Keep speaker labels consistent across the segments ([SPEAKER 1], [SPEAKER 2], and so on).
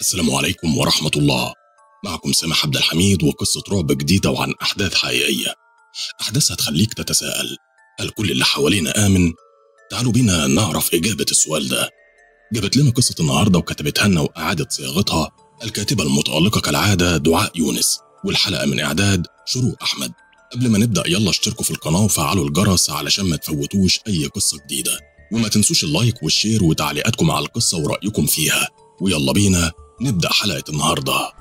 [SPEAKER 1] السلام عليكم ورحمة الله معكم سامح عبد الحميد وقصة رعب جديدة وعن أحداث حقيقية أحداث هتخليك تتساءل هل كل اللي حوالينا آمن؟ تعالوا بينا نعرف إجابة السؤال ده جابت لنا قصة النهاردة وكتبتها لنا وأعادت صياغتها الكاتبة المتألقة كالعادة دعاء يونس والحلقة من إعداد شروق أحمد قبل ما نبدأ يلا اشتركوا في القناة وفعلوا الجرس علشان ما تفوتوش أي قصة جديدة وما تنسوش اللايك والشير وتعليقاتكم على القصة ورأيكم فيها ويلا بينا نبدأ حلقة النهاردة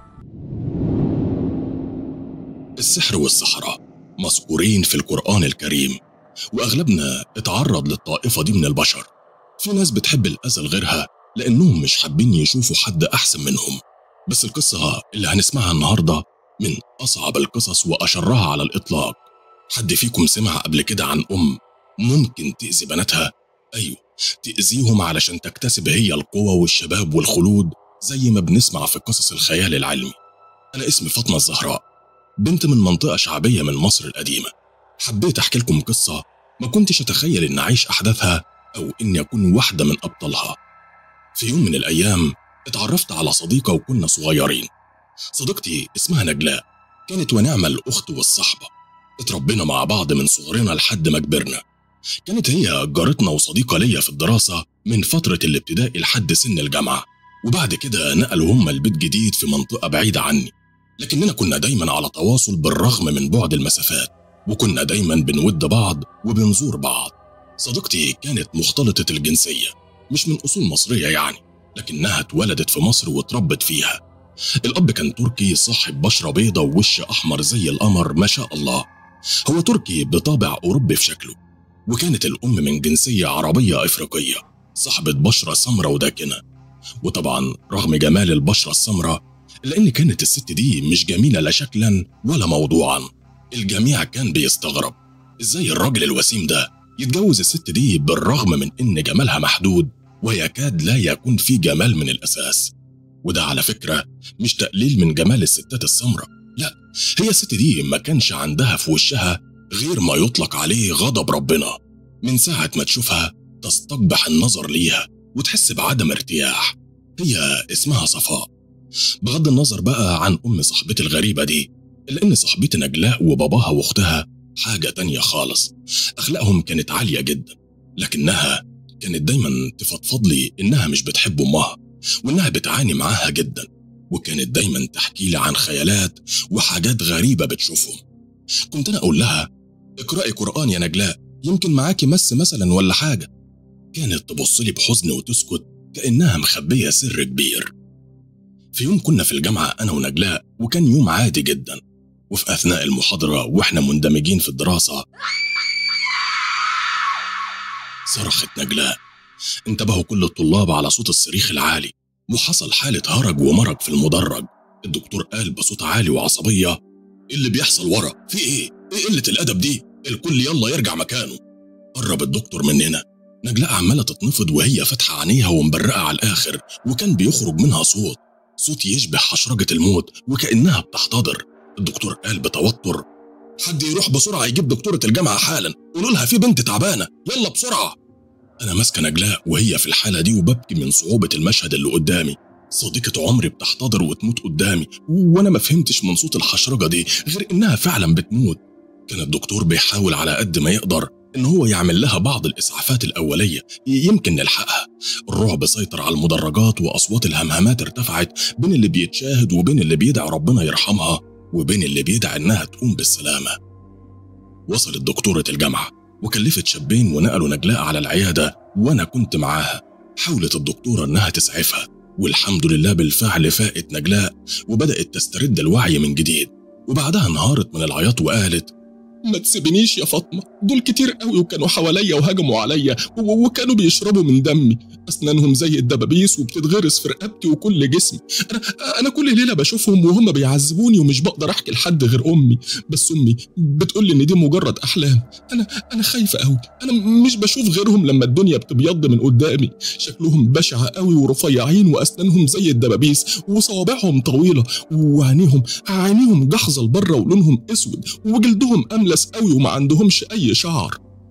[SPEAKER 1] السحر والسحرة مذكورين في القرآن الكريم وأغلبنا اتعرض للطائفة دي من البشر في ناس بتحب الأذى لغيرها لأنهم مش حابين يشوفوا حد أحسن منهم بس القصة اللي هنسمعها النهاردة من أصعب القصص وأشرها على الإطلاق حد فيكم سمع قبل كده عن أم ممكن تأذي بناتها؟ أيوه تأذيهم علشان تكتسب هي القوة والشباب والخلود زي ما بنسمع في قصص الخيال العلمي أنا اسمي فاطمة الزهراء بنت من منطقة شعبية من مصر القديمة حبيت أحكي لكم قصة ما كنتش أتخيل إن أعيش أحداثها أو إني أكون واحدة من أبطالها في يوم من الأيام اتعرفت على صديقة وكنا صغيرين صديقتي اسمها نجلاء كانت ونعمة الأخت والصحبة اتربينا مع بعض من صغرنا لحد ما كبرنا كانت هي جارتنا وصديقة ليا في الدراسة من فترة الابتدائي لحد سن الجامعة وبعد كده نقلوا هما البيت جديد في منطقة بعيدة عني لكننا كنا دايما على تواصل بالرغم من بعد المسافات وكنا دايما بنود بعض وبنزور بعض صديقتي كانت مختلطة الجنسية مش من أصول مصرية يعني لكنها اتولدت في مصر واتربت فيها الأب كان تركي صاحب بشرة بيضة ووش أحمر زي القمر ما شاء الله هو تركي بطابع أوروبي في شكله وكانت الأم من جنسية عربية إفريقية صاحبة بشرة سمرة وداكنة وطبعا رغم جمال البشرة السمراء إلا إن كانت الست دي مش جميلة لا شكلا ولا موضوعا الجميع كان بيستغرب إزاي الراجل الوسيم ده يتجوز الست دي بالرغم من إن جمالها محدود ويكاد لا يكون في جمال من الأساس وده على فكرة مش تقليل من جمال الستات السمراء لا هي الست دي ما كانش عندها في وشها غير ما يطلق عليه غضب ربنا من ساعة ما تشوفها تستقبح النظر ليها وتحس بعدم ارتياح هي اسمها صفاء بغض النظر بقى عن أم صاحبتي الغريبة دي إلا إن صاحبتي نجلاء وباباها وأختها حاجة تانية خالص أخلاقهم كانت عالية جدا لكنها كانت دايما تفضفض لي إنها مش بتحب أمها وإنها بتعاني معاها جدا وكانت دايما تحكي لي عن خيالات وحاجات غريبة بتشوفهم كنت أنا أقول لها اقرأي قرآن يا نجلاء يمكن معاكي مس مثلا ولا حاجة كانت تبص لي بحزن وتسكت كأنها مخبية سر كبير في يوم كنا في الجامعة أنا ونجلاء وكان يوم عادي جدا وفي أثناء المحاضرة وإحنا مندمجين في الدراسة صرخت نجلاء انتبهوا كل الطلاب على صوت الصريخ العالي وحصل حالة هرج ومرج في المدرج الدكتور قال بصوت عالي وعصبية ايه اللي بيحصل ورا في ايه ايه قلة الأدب دي الكل يلا يرجع مكانه قرب الدكتور مننا نجلاء عمالة تتنفض وهي فاتحة عينيها ومبرقة على الآخر وكان بيخرج منها صوت صوت يشبه حشرجة الموت وكأنها بتحتضر الدكتور قال بتوتر حد يروح بسرعة يجيب دكتورة الجامعة حالا قولوا لها في بنت تعبانة يلا بسرعة أنا ماسكة نجلاء وهي في الحالة دي وببكي من صعوبة المشهد اللي قدامي صديقة عمري بتحتضر وتموت قدامي وأنا ما فهمتش من صوت الحشرجة دي غير إنها فعلا بتموت كان الدكتور بيحاول على قد ما يقدر إن هو يعمل لها بعض الإسعافات الأولية يمكن نلحقها الرعب سيطر على المدرجات وأصوات الهمهمات ارتفعت بين اللي بيتشاهد وبين اللي بيدعي ربنا يرحمها وبين اللي بيدعي إنها تقوم بالسلامة وصلت دكتورة الجامعة وكلفت شابين ونقلوا نجلاء على العيادة وأنا كنت معاها حاولت الدكتورة إنها تسعفها والحمد لله بالفعل فاقت نجلاء وبدأت تسترد الوعي من جديد وبعدها انهارت من العياط وقالت ما تسيبنيش يا فاطمة دول كتير قوي وكانوا حواليا وهجموا عليا و- وكانوا بيشربوا من دمي أسنانهم زي الدبابيس وبتتغرس في رقبتي وكل جسمي أنا, أنا كل ليلة بشوفهم وهم بيعذبوني ومش بقدر أحكي لحد غير أمي بس أمي بتقول لي إن دي مجرد أحلام أنا أنا خايفة قوي أنا مش بشوف غيرهم لما الدنيا بتبيض من قدامي شكلهم بشع قوي ورفيعين وأسنانهم زي الدبابيس وصوابعهم طويلة وعينيهم عينيهم جحظة لبره ولونهم أسود وجلدهم أملس قوي وما عندهمش أي شعر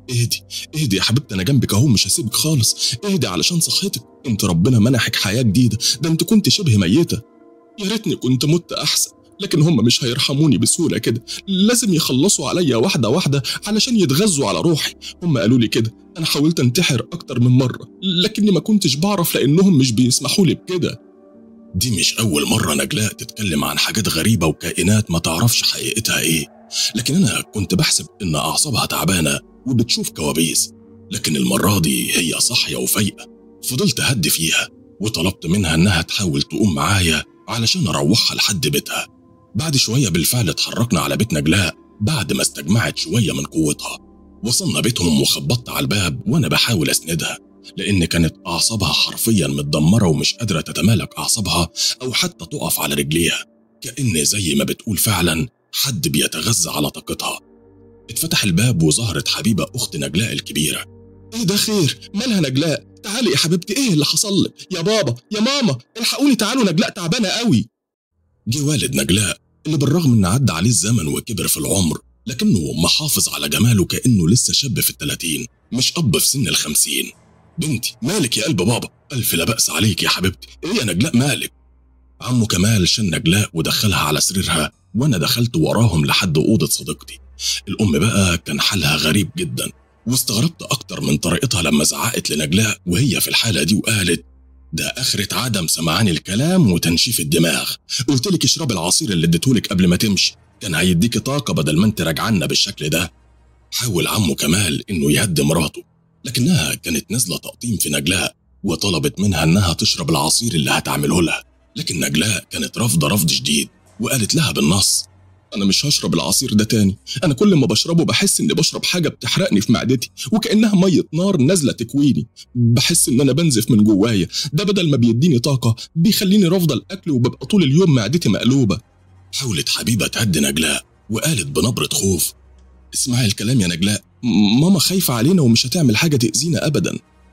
[SPEAKER 1] اهدي اهدي يا حبيبتي انا جنبك اهو مش هسيبك خالص اهدي علشان صحتك انت ربنا منحك حياه جديده ده انت كنت شبه ميته يا ريتني كنت مت احسن لكن هم مش هيرحموني بسهوله كده لازم يخلصوا عليا واحده واحده علشان يتغذوا على روحي هم قالوا لي كده انا حاولت انتحر اكتر من مره لكني ما كنتش بعرف لانهم مش بيسمحوا لي بكده دي مش اول مره نجلاء تتكلم عن حاجات غريبه وكائنات ما تعرفش حقيقتها ايه لكن انا كنت بحسب ان اعصابها تعبانه وبتشوف كوابيس لكن المره دي هي صاحيه وفايقه فضلت اهدي فيها وطلبت منها انها تحاول تقوم معايا علشان اروحها لحد بيتها بعد شوية بالفعل اتحركنا على بيت نجلاء بعد ما استجمعت شوية من قوتها وصلنا بيتهم وخبطت على الباب وأنا بحاول أسندها لأن كانت أعصابها حرفيا متدمرة ومش قادرة تتمالك أعصابها أو حتى تقف على رجليها كأن زي ما بتقول فعلا حد بيتغذى على طاقتها اتفتح الباب وظهرت حبيبة أخت نجلاء الكبيرة ايه ده خير مالها نجلاء تعالي يا حبيبتي ايه اللي حصل لك يا بابا يا ماما الحقوني تعالوا نجلاء تعبانه قوي جه والد نجلاء اللي بالرغم ان عدى عليه الزمن وكبر في العمر لكنه محافظ على جماله كانه لسه شاب في الثلاثين مش اب في سن الخمسين بنتي مالك يا قلب بابا الف لا باس عليك يا حبيبتي ايه يا نجلاء مالك عمو كمال شن نجلاء ودخلها على سريرها وانا دخلت وراهم لحد اوضه صديقتي الام بقى كان حالها غريب جدا واستغربت اكتر من طريقتها لما زعقت لنجلاء وهي في الحاله دي وقالت ده آخرة عدم سمعان الكلام وتنشيف الدماغ قلت لك اشرب العصير اللي اديتهولك قبل ما تمشي كان هيديكي طاقة بدل ما انت راجعنا بالشكل ده حاول عمه كمال انه يهدي مراته لكنها كانت نازلة تقطيم في نجلاء وطلبت منها انها تشرب العصير اللي هتعمله لها لكن نجلاء كانت رافضة رفض شديد وقالت لها بالنص أنا مش هشرب العصير ده تاني أنا كل ما بشربه بحس إني بشرب حاجة بتحرقني في معدتي وكأنها مية نار نازلة تكويني بحس إن أنا بنزف من جوايا ده بدل ما بيديني طاقة بيخليني رافضة الأكل وببقى طول اليوم معدتي مقلوبة حاولت حبيبة تهدي نجلاء وقالت بنبرة خوف اسمعي الكلام يا نجلاء ماما خايفة علينا ومش هتعمل حاجة تأذينا أبدا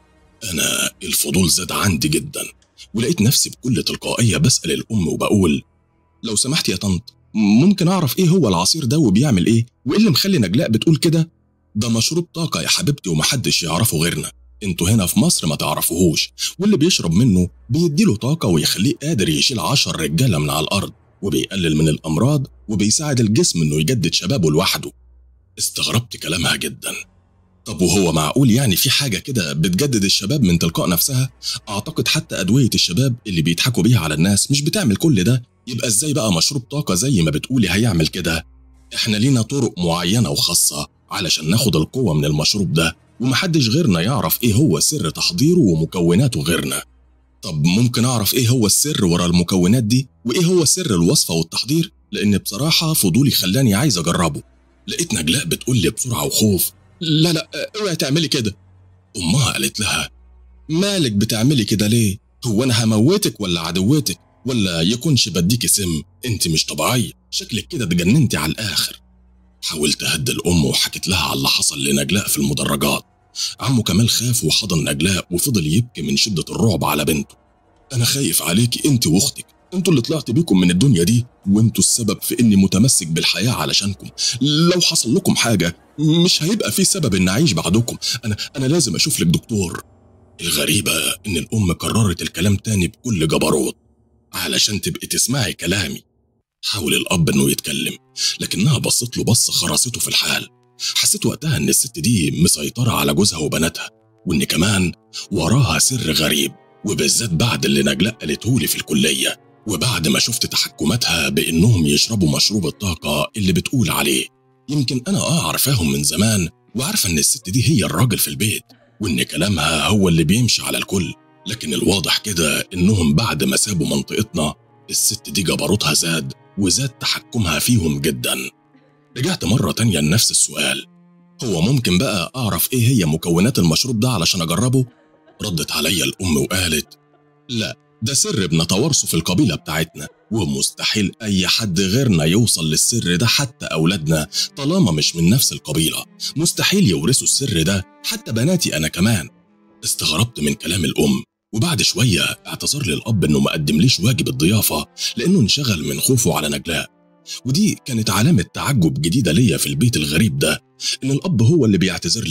[SPEAKER 1] أنا الفضول زاد عندي جدا ولقيت نفسي بكل تلقائية بسأل الأم وبقول لو سمحت يا طنط ممكن اعرف ايه هو العصير ده وبيعمل ايه وايه اللي مخلي نجلاء بتقول كده ده مشروب طاقة يا حبيبتي ومحدش يعرفه غيرنا انتوا هنا في مصر ما تعرفوهوش واللي بيشرب منه بيديله طاقة ويخليه قادر يشيل عشر رجالة من على الأرض وبيقلل من الأمراض وبيساعد الجسم إنه يجدد شبابه لوحده استغربت كلامها جدا طب وهو معقول يعني في حاجة كده بتجدد الشباب من تلقاء نفسها؟ أعتقد حتى أدوية الشباب اللي بيضحكوا بيها على الناس مش بتعمل كل ده يبقى ازاي بقى مشروب طاقة زي ما بتقولي هيعمل كده؟ احنا لينا طرق معينة وخاصة علشان ناخد القوة من المشروب ده ومحدش غيرنا يعرف ايه هو سر تحضيره ومكوناته غيرنا طب ممكن اعرف ايه هو السر ورا المكونات دي وايه هو سر الوصفة والتحضير لان بصراحة فضولي خلاني عايز اجربه لقيت نجلاء بتقول لي بسرعة وخوف لا لا اوعي تعملي كده امها قالت لها مالك بتعملي كده ليه هو انا هموتك ولا عدوتك ولا يكونش بديكي سم انت مش طبيعية شكلك كده اتجننتي على الآخر حاولت أهدي الأم وحكيت لها على اللي حصل لنجلاء في المدرجات عمه كمال خاف وحضن نجلاء وفضل يبكي من شدة الرعب على بنته أنا خايف عليكي أنت وأختك انتوا اللي طلعت بيكم من الدنيا دي وانتوا السبب في اني متمسك بالحياة علشانكم لو حصل لكم حاجة مش هيبقى في سبب ان اعيش بعدكم انا انا لازم اشوف لك دكتور الغريبة ان الام قررت الكلام تاني بكل جبروت علشان تبقي تسمعي كلامي حاول الأب إنه يتكلم لكنها بصت له بص خرسته في الحال حسيت وقتها إن الست دي مسيطرة على جوزها وبناتها وإن كمان وراها سر غريب وبالذات بعد اللي نجلاء قالتهولي في الكلية وبعد ما شفت تحكماتها بإنهم يشربوا مشروب الطاقة اللي بتقول عليه يمكن أنا آه عارفاهم من زمان وعارفة إن الست دي هي الراجل في البيت وإن كلامها هو اللي بيمشي على الكل لكن الواضح كده إنهم بعد ما سابوا منطقتنا الست دي جبروتها زاد وزاد تحكمها فيهم جدا رجعت مرة تانية لنفس السؤال هو ممكن بقى أعرف إيه هي مكونات المشروب ده علشان أجربه؟ ردت عليا الأم وقالت لا ده سر بنتوارثه في القبيلة بتاعتنا ومستحيل أي حد غيرنا يوصل للسر ده حتى أولادنا طالما مش من نفس القبيلة مستحيل يورثوا السر ده حتى بناتي أنا كمان استغربت من كلام الأم وبعد شوية اعتذر لي الأب إنه ما قدمليش واجب الضيافة لأنه انشغل من خوفه على نجلاء ودي كانت علامة تعجب جديدة ليا في البيت الغريب ده إن الأب هو اللي بيعتذر لي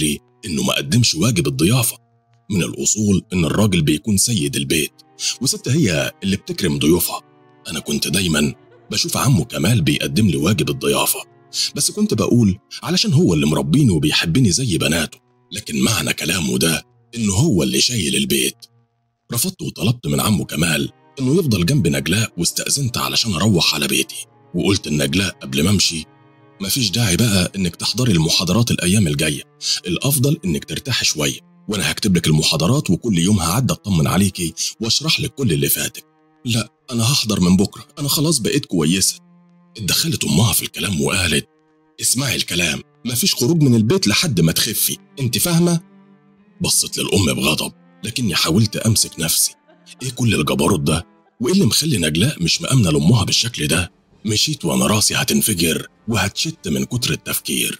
[SPEAKER 1] إنه ما قدمش واجب الضيافة من الأصول إن الراجل بيكون سيد البيت وست هي اللي بتكرم ضيوفها أنا كنت دايما بشوف عمه كمال بيقدم لي واجب الضيافة بس كنت بقول علشان هو اللي مربيني وبيحبني زي بناته لكن معنى كلامه ده إنه هو اللي شايل البيت رفضت وطلبت من عمه كمال إنه يفضل جنب نجلاء واستأذنت علشان أروح على بيتي وقلت لنجلاء قبل ما أمشي مفيش داعي بقى إنك تحضري المحاضرات الأيام الجاية الأفضل إنك ترتاحي شوية وأنا هكتب لك المحاضرات وكل يوم هعدي أطمن عليكي وأشرح لك كل اللي فاتك لا أنا هحضر من بكرة أنا خلاص بقيت كويسة اتدخلت أمها في الكلام وقالت اسمعي الكلام مفيش خروج من البيت لحد ما تخفي انت فاهمة؟ بصت للأم بغضب لكني حاولت أمسك نفسي إيه كل الجبروت ده؟ وإيه اللي مخلي نجلاء مش مأمنة لأمها بالشكل ده؟ مشيت وأنا راسي هتنفجر وهتشت من كتر التفكير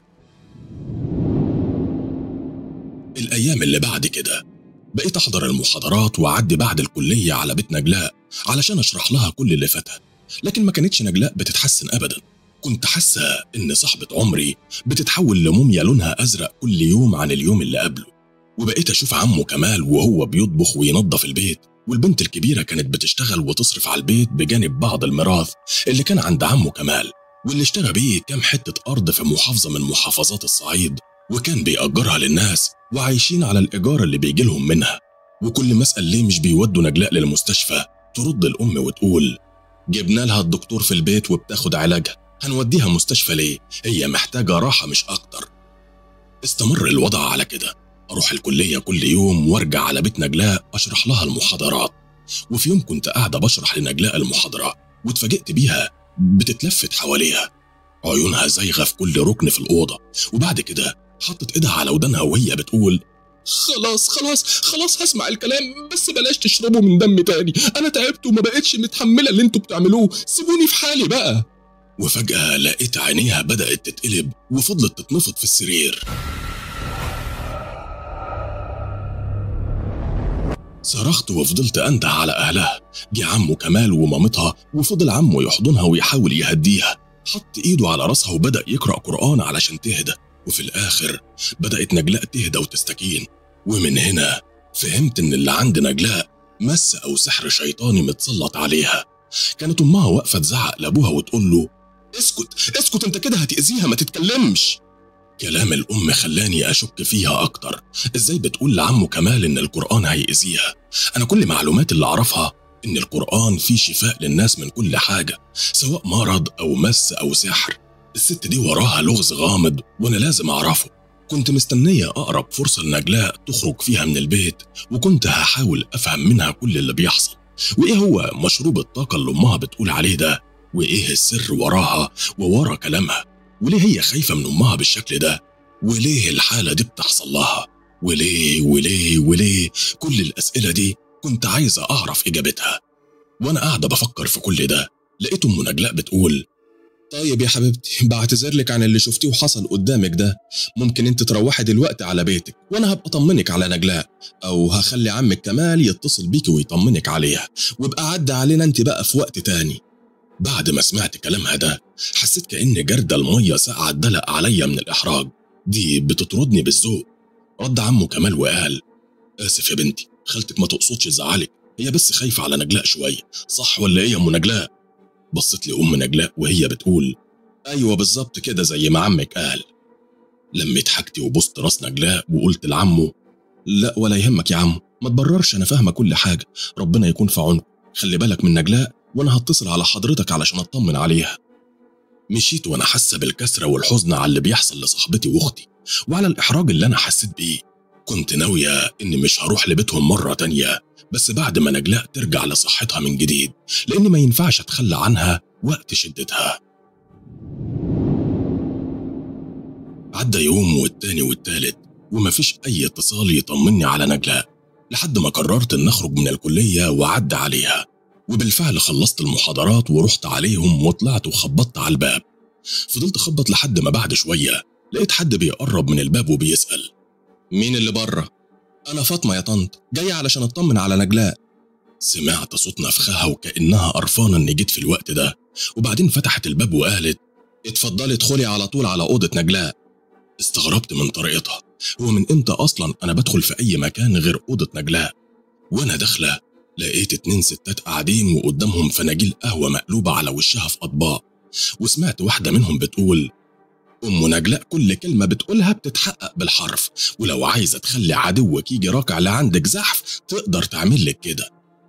[SPEAKER 1] الأيام اللي بعد كده بقيت أحضر المحاضرات وأعدي بعد الكلية على بيت نجلاء علشان أشرح لها كل اللي فاتها لكن ما كانتش نجلاء بتتحسن أبدا كنت حاسة إن صاحبة عمري بتتحول لموميا لونها أزرق كل يوم عن اليوم اللي قبله وبقيت أشوف عمه كمال وهو بيطبخ وينظف البيت والبنت الكبيرة كانت بتشتغل وتصرف على البيت بجانب بعض الميراث اللي كان عند عمه كمال واللي اشترى بيه كام حتة أرض في محافظة من محافظات الصعيد وكان بيأجرها للناس وعايشين على الإيجار اللي بيجي لهم منها وكل ما أسأل ليه مش بيودوا نجلاء للمستشفى ترد الأم وتقول جبنا لها الدكتور في البيت وبتاخد علاجها هنوديها مستشفى ليه هي محتاجة راحة مش أكتر استمر الوضع على كده أروح الكلية كل يوم وارجع على بيت نجلاء أشرح لها المحاضرات وفي يوم كنت قاعدة بشرح لنجلاء المحاضرة واتفاجئت بيها بتتلفت حواليها عيونها زايغة في كل ركن في الأوضة وبعد كده حطت إيدها على ودانها وهي بتقول خلاص خلاص خلاص هسمع الكلام بس بلاش تشربوا من دم تاني أنا تعبت وما بقتش متحملة اللي انتوا بتعملوه سيبوني في حالي بقى وفجأة لقيت عينيها بدأت تتقلب وفضلت تتنفض في السرير صرخت وفضلت أنده على أهلها جه عمه كمال ومامتها وفضل عمه يحضنها ويحاول يهديها حط إيده على راسها وبدأ يقرأ قرآن علشان تهدى وفي الآخر بدأت نجلاء تهدى وتستكين ومن هنا فهمت إن اللي عند نجلاء مس أو سحر شيطاني متسلط عليها كانت أمها واقفة تزعق لأبوها وتقول له اسكت اسكت انت كده هتأذيها ما تتكلمش كلام الأم خلاني أشك فيها أكتر إزاي بتقول لعمه كمال إن القرآن هيأذيها أنا كل معلومات اللي أعرفها إن القرآن فيه شفاء للناس من كل حاجة سواء مرض أو مس أو سحر الست دي وراها لغز غامض وأنا لازم أعرفه كنت مستنية أقرب فرصة لنجلاء تخرج فيها من البيت وكنت هحاول أفهم منها كل اللي بيحصل وإيه هو مشروب الطاقة اللي أمها بتقول عليه ده وإيه السر وراها وورا كلامها وليه هي خايفة من أمها بالشكل ده وليه الحالة دي بتحصل لها وليه وليه وليه كل الأسئلة دي كنت عايزة أعرف إجابتها وأنا قاعدة بفكر في كل ده لقيت أم نجلاء بتقول طيب يا حبيبتي بعتذر لك عن اللي شفتيه وحصل قدامك ده ممكن انت تروحي دلوقتي على بيتك وانا هبقى اطمنك على نجلاء او هخلي عمك كمال يتصل بيكي ويطمنك عليها وابقى عدى علينا انت بقى في وقت تاني بعد ما سمعت كلامها ده حسيت كأن جردة المية ساقعة اتدلق عليا من الإحراج دي بتطردني بالذوق رد عمه كمال وقال آسف يا بنتي خالتك ما تقصدش تزعلك هي بس خايفة على نجلاء شوية صح ولا إيه يا أم نجلاء بصت لي أم نجلاء وهي بتقول أيوة بالظبط كده زي ما عمك قال لميت حاجتي وبصت راس نجلاء وقلت لعمه لا ولا يهمك يا عم ما تبررش أنا فاهمة كل حاجة ربنا يكون في عونك خلي بالك من نجلاء وانا هتصل على حضرتك علشان اطمن عليها مشيت وانا حاسه بالكسره والحزن على اللي بيحصل لصاحبتي واختي وعلى الاحراج اللي انا حسيت بيه كنت ناويه اني مش هروح لبيتهم مره تانيه بس بعد ما نجلاء ترجع لصحتها من جديد لان ما ينفعش اتخلى عنها وقت شدتها عدى يوم والتاني والتالت ومفيش اي اتصال يطمني على نجلاء لحد ما قررت ان اخرج من الكليه وعدى عليها وبالفعل خلصت المحاضرات ورحت عليهم وطلعت وخبطت على الباب فضلت اخبط لحد ما بعد شويه لقيت حد بيقرب من الباب وبيسال مين اللي بره انا فاطمه يا طنط جايه علشان اطمن على نجلاء سمعت صوت نفخها وكانها قرفانه اني جيت في الوقت ده وبعدين فتحت الباب وقالت اتفضلي ادخلي على طول على اوضه نجلاء استغربت من طريقتها هو من امتى اصلا انا بدخل في اي مكان غير اوضه نجلاء وانا داخله لقيت اتنين ستات قاعدين وقدامهم فناجيل قهوه مقلوبه على وشها في اطباق وسمعت واحده منهم بتقول ام نجلاء كل كلمه بتقولها بتتحقق بالحرف ولو عايزه تخلي عدوك يجي راكع لعندك زحف تقدر تعمل لك كده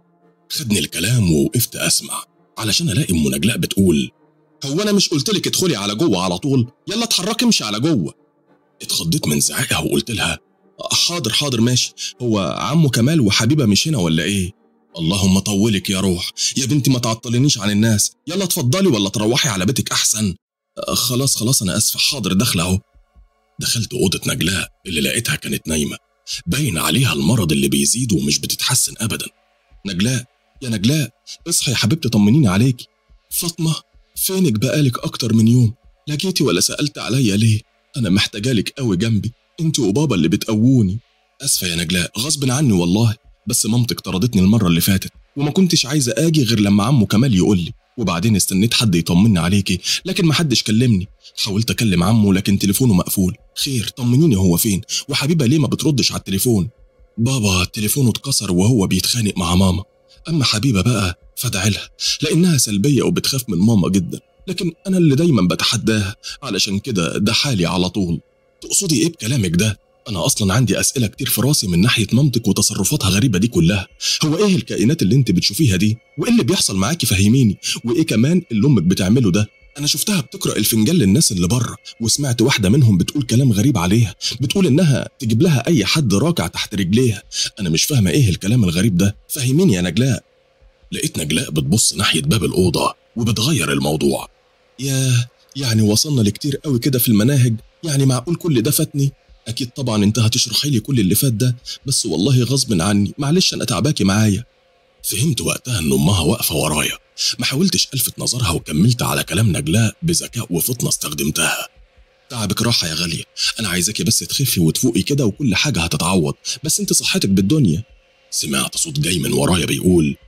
[SPEAKER 1] خدني الكلام ووقفت اسمع علشان الاقي ام نجلاء بتقول هو انا مش قلت لك ادخلي على جوه على طول يلا اتحركي امشي على جوه اتخضيت من زعائها وقلت لها حاضر حاضر ماشي هو عمو كمال وحبيبه مش هنا ولا ايه اللهم طولك يا روح يا بنتي ما تعطلنيش عن الناس يلا اتفضلي ولا تروحي على بيتك احسن أه خلاص خلاص انا اسفه حاضر داخله اهو دخلت اوضه نجلاء اللي لقيتها كانت نايمه باين عليها المرض اللي بيزيد ومش بتتحسن ابدا نجلاء يا نجلاء اصحي يا حبيبتي طمنيني عليكي فاطمه فينك بقالك اكتر من يوم لا جيتي ولا سالت عليا ليه انا محتاجالك قوي جنبي انت وبابا اللي بتقووني اسفه يا نجلاء غصب عني والله بس مامتك طردتني المره اللي فاتت وما كنتش عايزه اجي غير لما عمو كمال يقول لي وبعدين استنيت حد يطمني عليكي لكن ما حدش كلمني حاولت اكلم عمو لكن تليفونه مقفول خير طمنيني هو فين وحبيبه ليه ما بتردش على التليفون بابا تليفونه اتكسر وهو بيتخانق مع ماما اما حبيبه بقى فادعي لها لانها سلبيه وبتخاف من ماما جدا لكن انا اللي دايما بتحداها علشان كده ده حالي على طول تقصدي ايه بكلامك ده انا اصلا عندي اسئله كتير في راسي من ناحيه مامتك وتصرفاتها غريبه دي كلها هو ايه الكائنات اللي انت بتشوفيها دي وايه اللي بيحصل معاكي فهميني وايه كمان اللي امك بتعمله ده انا شفتها بتقرا الفنجان للناس اللي بره وسمعت واحده منهم بتقول كلام غريب عليها بتقول انها تجيب لها اي حد راكع تحت رجليها انا مش فاهمه ايه الكلام الغريب ده فهميني يا نجلاء لقيت نجلاء بتبص ناحيه باب الاوضه وبتغير الموضوع ياه يعني وصلنا لكتير قوي كده في المناهج يعني معقول كل ده فاتني اكيد طبعا انت هتشرحي لي كل اللي فات ده بس والله غصب عني معلش انا تعباكي معايا فهمت وقتها ان امها واقفه ورايا ما حاولتش الفت نظرها وكملت على كلام نجلاء بذكاء وفطنه استخدمتها تعبك راحه يا غاليه انا عايزاكي بس تخفي وتفوقي كده وكل حاجه هتتعوض بس انت صحتك بالدنيا سمعت صوت جاي من ورايا بيقول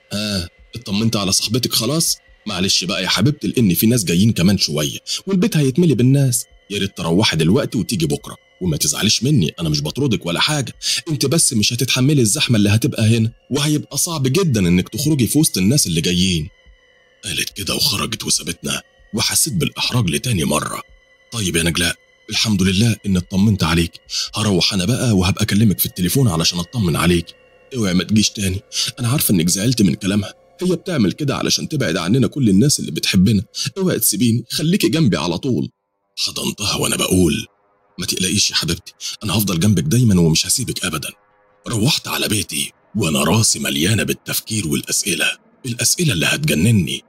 [SPEAKER 1] اه اطمنت على صاحبتك خلاص معلش بقى يا حبيبتي لان في ناس جايين كمان شويه والبيت هيتملي بالناس يا ريت تروحي دلوقتي وتيجي بكره وما تزعليش مني انا مش بطردك ولا حاجه انت بس مش هتتحملي الزحمه اللي هتبقى هنا وهيبقى صعب جدا انك تخرجي في وسط الناس اللي جايين قالت كده وخرجت وسابتنا وحسيت بالاحراج لتاني مره طيب يا نجلاء الحمد لله ان اطمنت عليك هروح انا بقى وهبقى اكلمك في التليفون علشان اطمن عليك اوعي ما تجيش تاني انا عارفه انك زعلت من كلامها هي بتعمل كده علشان تبعد عننا كل الناس اللي بتحبنا اوعي تسيبيني خليكي جنبي على طول حضنتها وانا بقول ما تقلقيش يا حبيبتي انا هفضل جنبك دايما ومش هسيبك ابدا روحت على بيتي وانا راسي مليانه بالتفكير والاسئله الاسئله اللي هتجنني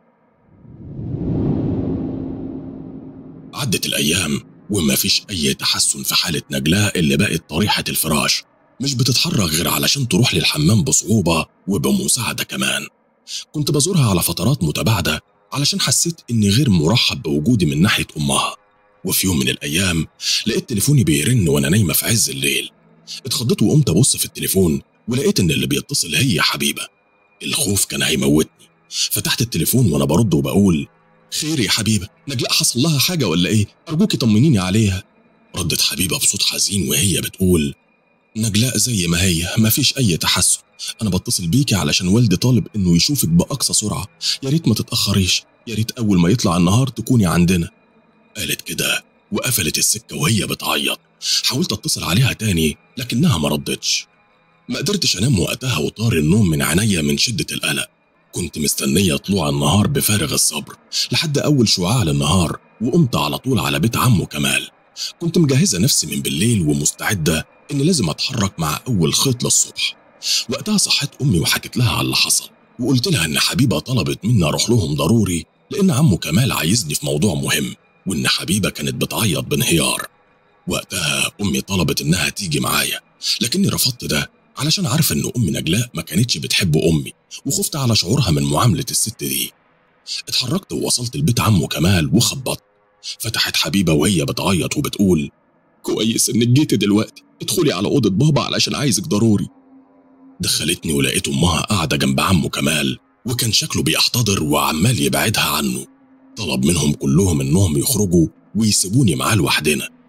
[SPEAKER 1] عدت الايام وما فيش اي تحسن في حاله نجلاء اللي بقت طريحه الفراش مش بتتحرك غير علشان تروح للحمام بصعوبه وبمساعده كمان كنت بزورها على فترات متباعده علشان حسيت اني غير مرحب بوجودي من ناحيه امها وفي يوم من الايام لقيت تليفوني بيرن وانا نايمه في عز الليل اتخضيت وقمت ابص في التليفون ولقيت ان اللي بيتصل هي حبيبه الخوف كان هيموتني فتحت التليفون وانا برد وبقول خير يا حبيبه نجلاء حصل لها حاجه ولا ايه ارجوكي طمنيني عليها ردت حبيبه بصوت حزين وهي بتقول نجلاء زي ما هي مفيش اي تحسن انا بتصل بيكي علشان والدي طالب انه يشوفك باقصى سرعه يا ريت ما تتاخريش يا ريت اول ما يطلع النهار تكوني عندنا قالت كده وقفلت السكه وهي بتعيط حاولت اتصل عليها تاني لكنها ما ردتش ما قدرتش انام وقتها وطار النوم من عينيا من شده القلق كنت مستنيه طلوع النهار بفارغ الصبر لحد اول شعاع للنهار وقمت على طول على بيت عمو كمال كنت مجهزه نفسي من بالليل ومستعده اني لازم اتحرك مع اول خيط للصبح وقتها صحت امي وحكت لها على اللي حصل وقلت لها ان حبيبه طلبت مني اروح لهم ضروري لان عمو كمال عايزني في موضوع مهم وان حبيبه كانت بتعيط بانهيار وقتها امي طلبت انها تيجي معايا لكني رفضت ده علشان عارفه ان ام نجلاء ما كانتش بتحب امي وخفت على شعورها من معامله الست دي اتحركت ووصلت البيت عمو كمال وخبطت فتحت حبيبه وهي بتعيط وبتقول كويس انك جيتي دلوقتي ادخلي على اوضه بابا علشان عايزك ضروري دخلتني ولقيت امها قاعده جنب عمو كمال وكان شكله بيحتضر وعمال يبعدها عنه طلب منهم كلهم انهم يخرجوا ويسيبوني معاه لوحدنا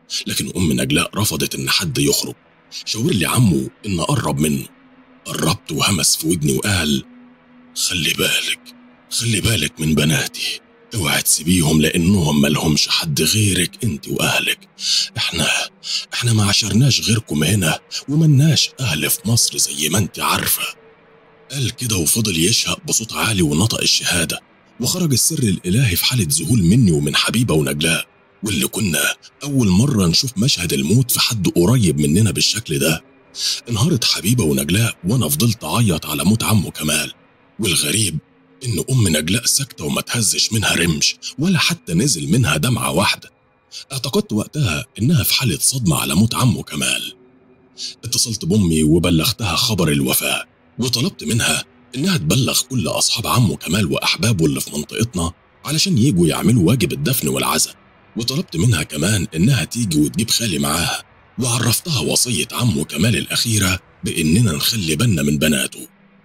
[SPEAKER 1] لكن أم نجلاء رفضت إن حد يخرج شاور لي عمه إن أقرب منه قربت وهمس في ودني وقال خلي بالك خلي بالك من بناتي اوعى تسيبيهم لانهم ملهمش حد غيرك انت واهلك احنا احنا ما عشرناش غيركم هنا وملناش اهل في مصر زي ما انت عارفه قال كده وفضل يشهق بصوت عالي ونطق الشهاده وخرج السر الالهي في حاله ذهول مني ومن حبيبه ونجلاء واللي كنا اول مره نشوف مشهد الموت في حد قريب مننا بالشكل ده انهارت حبيبه ونجلاء وانا فضلت اعيط على موت عمه كمال والغريب إن أم نجلاء ساكتة وما تهزش منها رمش ولا حتى نزل منها دمعة واحدة اعتقدت وقتها إنها في حالة صدمة على موت عمه كمال اتصلت بأمي وبلغتها خبر الوفاة وطلبت منها إنها تبلغ كل أصحاب عمه كمال وأحبابه اللي في منطقتنا علشان يجوا يعملوا واجب الدفن والعزاء وطلبت منها كمان إنها تيجي وتجيب خالي معاها وعرفتها وصية عمه كمال الأخيرة بإننا نخلي بالنا من بناته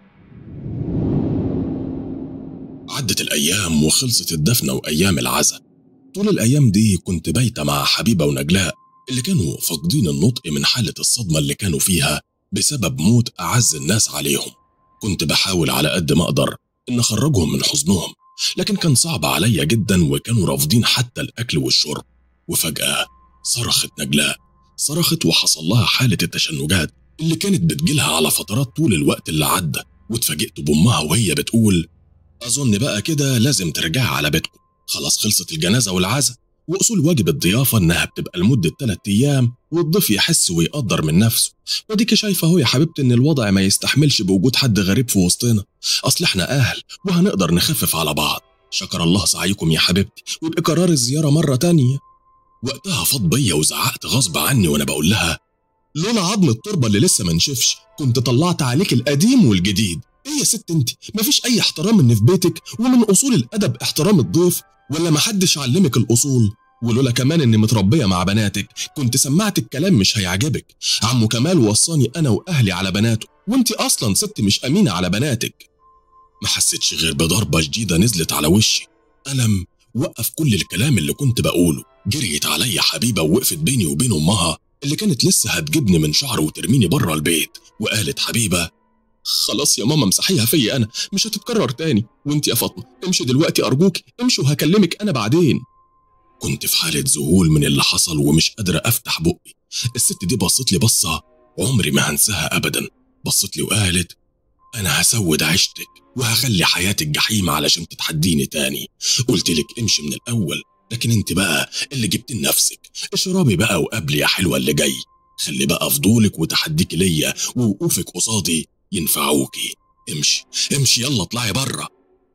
[SPEAKER 1] عدت الأيام وخلصت الدفنة وأيام العزا طول الأيام دي كنت بايتة مع حبيبة ونجلاء اللي كانوا فاقدين النطق من حالة الصدمة اللي كانوا فيها بسبب موت أعز الناس عليهم كنت بحاول على قد ما أقدر إن أخرجهم من حزنهم لكن كان صعب عليا جدا وكانوا رافضين حتى الأكل والشرب وفجأة صرخت نجلاء صرخت وحصل لها حالة التشنجات اللي كانت بتجيلها على فترات طول الوقت اللي عدى واتفاجئت بأمها وهي بتقول أظن بقى كده لازم ترجعي على بيتكم خلاص خلصت الجنازة والعزا وأصول واجب الضيافة إنها بتبقى لمدة تلات أيام والضيف يحس ويقدر من نفسه وديك شايفة أهو يا حبيبتي إن الوضع ما يستحملش بوجود حد غريب في وسطنا أصل إحنا أهل وهنقدر نخفف على بعض شكر الله سعيكم يا حبيبتي وبإقرار الزيارة مرة تانية وقتها فاض بيا وزعقت غصب عني وأنا بقول لها لولا عظم التربة اللي لسه ما نشفش كنت طلعت عليك القديم والجديد ايه يا ست انت مفيش اي احترام ان في بيتك ومن اصول الادب احترام الضيف ولا محدش علمك الاصول ولولا كمان اني متربيه مع بناتك كنت سمعت الكلام مش هيعجبك عمو كمال وصاني انا واهلي على بناته وانت اصلا ست مش امينه على بناتك ما حسيتش غير بضربه شديده نزلت على وشي الم وقف كل الكلام اللي كنت بقوله جريت عليا حبيبه ووقفت بيني وبين امها اللي كانت لسه هتجيبني من شعر وترميني بره البيت وقالت حبيبه خلاص يا ماما امسحيها فيا انا مش هتتكرر تاني وانت يا فاطمه امشي دلوقتي ارجوك امشي وهكلمك انا بعدين كنت في حاله ذهول من اللي حصل ومش قادره افتح بقي الست دي بصت لي بصه عمري ما هنساها ابدا بصت لي وقالت انا هسود عيشتك وهخلي حياتك جحيم علشان تتحديني تاني قلت لك امشي من الاول لكن انت بقى اللي جبت لنفسك اشربي بقى وقبلي يا حلوه اللي جاي خلي بقى فضولك وتحديك ليا ووقوفك قصادي ينفعوكي امشي امشي يلا اطلعي بره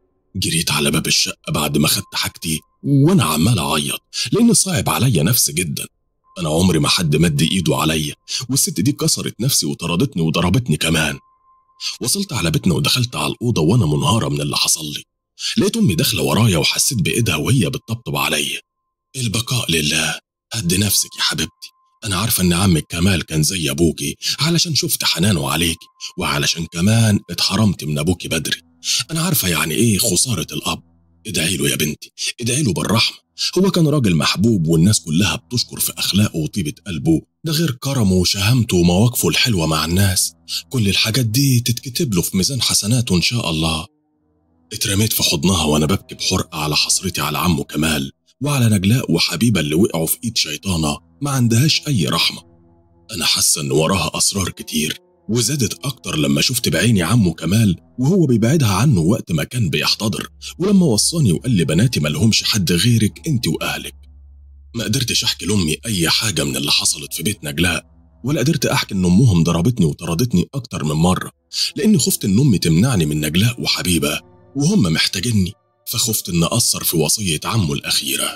[SPEAKER 1] جريت على باب الشقة بعد ما خدت حاجتي وأنا عمال أعيط لأن صعب عليا نفسي جدا أنا عمري ما حد مد إيده عليا والست دي كسرت نفسي وطردتني وضربتني كمان وصلت على بيتنا ودخلت على الأوضة وأنا منهارة من اللي حصل لي لقيت أمي داخلة ورايا وحسيت بإيدها وهي بتطبطب عليا البقاء لله هدي نفسك يا حبيبتي أنا عارفة إن عمك كمال كان زي أبوكي علشان شفت حنانه عليكي وعلشان كمان اتحرمت من أبوكي بدري أنا عارفة يعني إيه خسارة الأب ادعي له يا بنتي ادعي له بالرحمة هو كان راجل محبوب والناس كلها بتشكر في أخلاقه وطيبة قلبه ده غير كرمه وشهامته ومواقفه الحلوة مع الناس كل الحاجات دي تتكتب له في ميزان حسناته إن شاء الله اترميت في حضنها وأنا ببكي بحرقة على حسرتي على عمه كمال وعلى نجلاء وحبيبة اللي وقعوا في إيد شيطانة ما عندهاش أي رحمة أنا حاسة إن وراها أسرار كتير وزادت أكتر لما شفت بعيني عمه كمال وهو بيبعدها عنه وقت ما كان بيحتضر ولما وصاني وقال لي بناتي ملهمش حد غيرك أنت وأهلك ما قدرتش أحكي لأمي أي حاجة من اللي حصلت في بيت نجلاء ولا قدرت أحكي إن أمهم ضربتني وطردتني أكتر من مرة لأني خفت إن أمي تمنعني من نجلاء وحبيبة وهم محتاجيني فخفت إن أثر في وصية عمه الأخيرة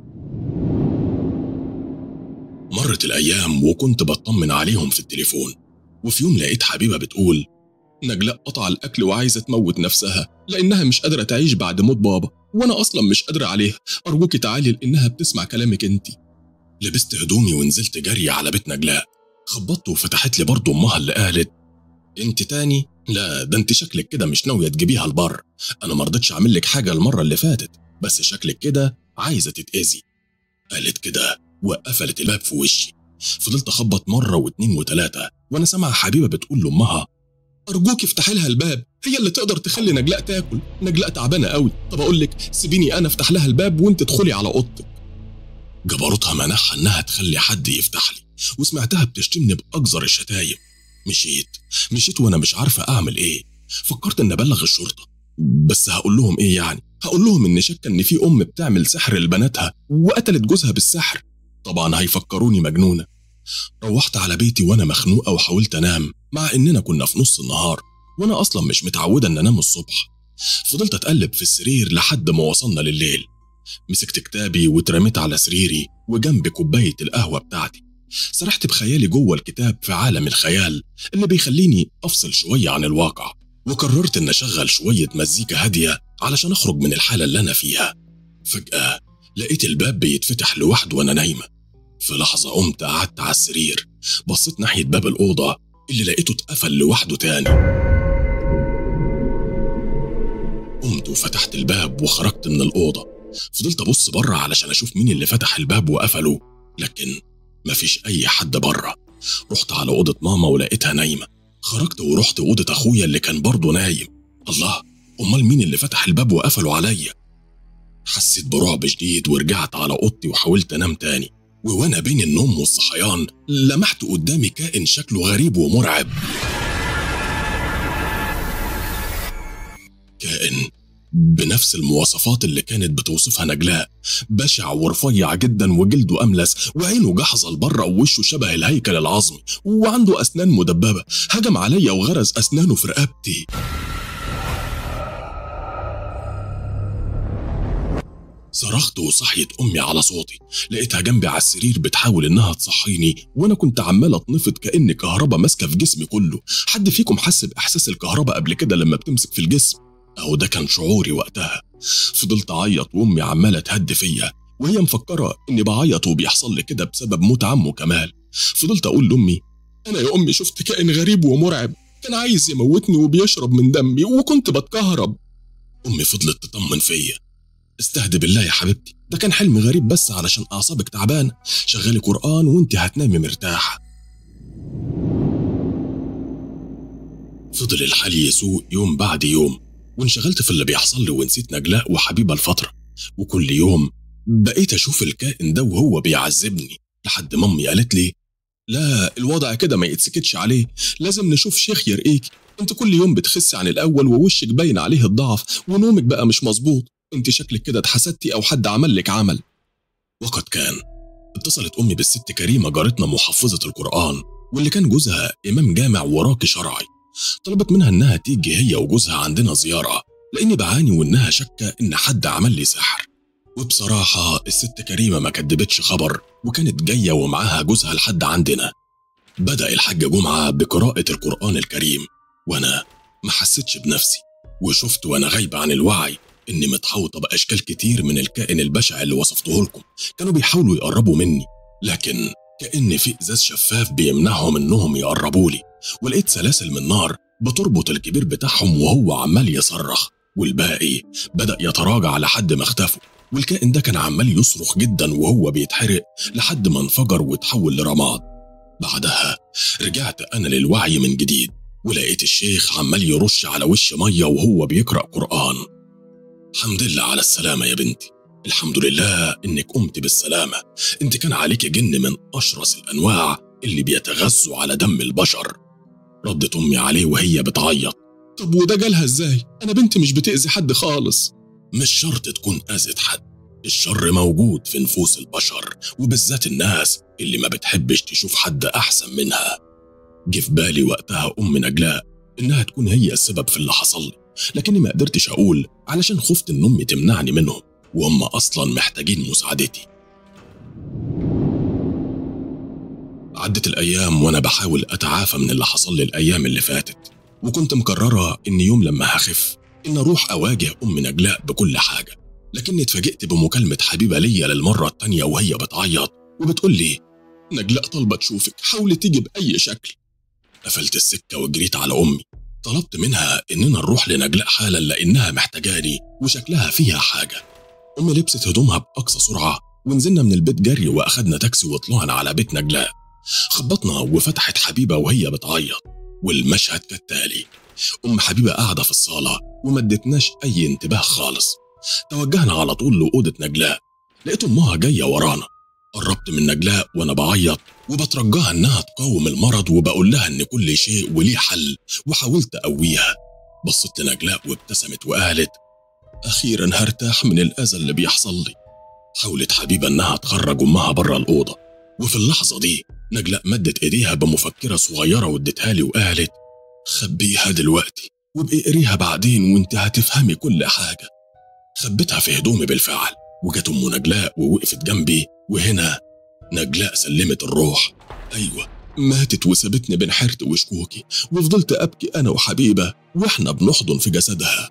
[SPEAKER 1] مرت الأيام وكنت بطمن عليهم في التليفون وفي يوم لقيت حبيبة بتقول نجلاء قطع الأكل وعايزة تموت نفسها لأنها مش قادرة تعيش بعد موت بابا وأنا أصلا مش قادرة عليها أرجوكي تعالي لأنها بتسمع كلامك أنت لبست هدومي ونزلت جري على بيت نجلاء خبطت وفتحت لي برضه أمها اللي قالت أنت تاني؟ لا ده أنت شكلك كده مش ناوية تجيبيها البر أنا مرضتش أعمل لك حاجة المرة اللي فاتت بس شكلك كده عايزة تتأذي قالت كده وقفلت الباب في وشي فضلت اخبط مره واتنين وتلاته وانا سامع حبيبه بتقول لامها ارجوك افتحي لها الباب هي اللي تقدر تخلي نجلاء تاكل نجلاء تعبانه قوي طب اقول لك سيبيني انا افتح لها الباب وانت ادخلي على اوضتك جبروتها منعها انها تخلي حد يفتح لي وسمعتها بتشتمني باقذر الشتايم مشيت مشيت وانا مش عارفه اعمل ايه فكرت ان ابلغ الشرطه بس هقول لهم ايه يعني هقول لهم ان شاكه ان في ام بتعمل سحر لبناتها وقتلت جوزها بالسحر طبعا هيفكروني مجنونه روحت على بيتي وانا مخنوقه وحاولت انام مع اننا كنا في نص النهار وانا اصلا مش متعوده ان انام الصبح فضلت اتقلب في السرير لحد ما وصلنا لليل مسكت كتابي واترميت على سريري وجنب كوبايه القهوه بتاعتي سرحت بخيالي جوه الكتاب في عالم الخيال اللي بيخليني افصل شويه عن الواقع وقررت ان اشغل شويه مزيكا هاديه علشان اخرج من الحاله اللي انا فيها فجاه لقيت الباب بيتفتح لوحده وانا نايمه في لحظه قمت قعدت على السرير بصيت ناحيه باب الاوضه اللي لقيته اتقفل لوحده تاني قمت وفتحت الباب وخرجت من الاوضه فضلت ابص بره علشان اشوف مين اللي فتح الباب وقفله لكن مفيش اي حد بره رحت على اوضه ماما ولقيتها نايمه خرجت ورحت اوضه اخويا اللي كان برضه نايم الله امال مين اللي فتح الباب وقفله عليا حسيت برعب شديد ورجعت على اوضتي وحاولت انام تاني ووانا بين النوم والصحيان لمحت قدامي كائن شكله غريب ومرعب كائن بنفس المواصفات اللي كانت بتوصفها نجلاء بشع ورفيع جدا وجلده أملس وعينه جحظة لبره ووشه شبه الهيكل العظمي وعنده أسنان مدببة هجم عليا وغرز أسنانه في رقبتي صرخت وصحيت أمي على صوتي لقيتها جنبي على السرير بتحاول إنها تصحيني وأنا كنت عمال أتنفض كأن كهربا ماسكة في جسمي كله حد فيكم حس بإحساس الكهرباء قبل كده لما بتمسك في الجسم أهو ده كان شعوري وقتها فضلت أعيط وأمي عمالة تهد فيا وهي مفكرة إني بعيط وبيحصل لي كده بسبب موت عمه كمال فضلت أقول لأمي أنا يا أمي شفت كائن غريب ومرعب كان عايز يموتني وبيشرب من دمي وكنت بتكهرب أمي فضلت تطمن فيا استهدي بالله يا حبيبتي ده كان حلم غريب بس علشان أعصابك تعبان شغلي قرآن وانت هتنامي مرتاحة فضل الحال يسوء يوم بعد يوم وانشغلت في اللي بيحصل لي ونسيت نجلاء وحبيبة الفترة وكل يوم بقيت أشوف الكائن ده وهو بيعذبني لحد مامي قالت لي لا الوضع كده ما يتسكتش عليه لازم نشوف شيخ يرقيك انت كل يوم بتخسي عن الأول ووشك باين عليه الضعف ونومك بقى مش مظبوط انت شكلك كده اتحسدتي أو حد عمل لك عمل وقد كان اتصلت أمي بالست كريمة جارتنا محفظة القرآن واللي كان جوزها إمام جامع وراقي شرعي طلبت منها إنها تيجي هي وجوزها عندنا زيارة لأني بعاني وإنها شاكة إن حد عمل لي سحر وبصراحة الست كريمة ما كدبتش خبر وكانت جاية ومعاها جوزها لحد عندنا بدأ الحاج جمعة بقراءة القرآن الكريم وأنا ما حسيتش بنفسي وشفت وأنا غايبة عن الوعي إني متحوطة بأشكال كتير من الكائن البشع اللي وصفته لكم كانوا بيحاولوا يقربوا مني لكن كأن في إزاز شفاف بيمنعهم إنهم يقربوا لي ولقيت سلاسل من نار بتربط الكبير بتاعهم وهو عمال يصرخ والباقي بدأ يتراجع لحد ما اختفوا والكائن ده كان عمال يصرخ جدا وهو بيتحرق لحد ما انفجر وتحول لرماد بعدها رجعت أنا للوعي من جديد ولقيت الشيخ عمال يرش على وش مية وهو بيقرأ قرآن الحمد لله على السلامة يا بنتي الحمد لله إنك قمت بالسلامة أنت كان عليك جن من أشرس الأنواع اللي بيتغذوا على دم البشر ردت أمي عليه وهي بتعيط طب وده جالها إزاي؟ أنا بنتي مش بتأذي حد خالص مش شرط تكون أذت حد الشر موجود في نفوس البشر وبالذات الناس اللي ما بتحبش تشوف حد أحسن منها جه في بالي وقتها أم نجلاء إنها تكون هي السبب في اللي حصل لي لكني ما قدرتش أقول علشان خفت إن أمي تمنعني منهم وهم أصلا محتاجين مساعدتي عدت الأيام وأنا بحاول أتعافى من اللي حصل لي الأيام اللي فاتت وكنت مقررة إن يوم لما هخف إن أروح أواجه أم نجلاء بكل حاجة لكني اتفاجئت بمكالمة حبيبة ليا للمرة التانية وهي بتعيط وبتقول لي نجلاء طالبة تشوفك حاولي تيجي بأي شكل قفلت السكة وجريت على أمي طلبت منها إننا نروح لنجلاء حالا لأنها محتاجاني وشكلها فيها حاجة أمي لبست هدومها بأقصى سرعة ونزلنا من البيت جري واخدنا تاكسي وطلعنا على بيت نجلاء خبطنا وفتحت حبيبه وهي بتعيط والمشهد كالتالي ام حبيبه قاعده في الصاله وما ادتناش اي انتباه خالص توجهنا على طول لاوضه نجلاء لقيت امها جايه ورانا قربت من نجلاء وانا بعيط وبترجاها انها تقاوم المرض وبقول لها ان كل شيء وليه حل وحاولت اقويها بصت لنجلاء وابتسمت وقالت اخيرا هرتاح من الاذى اللي بيحصل لي حاولت حبيبه انها تخرج امها بره الاوضه وفي اللحظه دي نجلاء مدت ايديها بمفكره صغيره وادتها لي وقالت خبيها دلوقتي وابقي قريها بعدين وانت هتفهمي كل حاجه خبيتها في هدومي بالفعل وجت ام نجلاء ووقفت جنبي وهنا نجلاء سلمت الروح ايوه ماتت وسابتني بين حيرتي وشكوكي وفضلت ابكي انا وحبيبه واحنا بنحضن في جسدها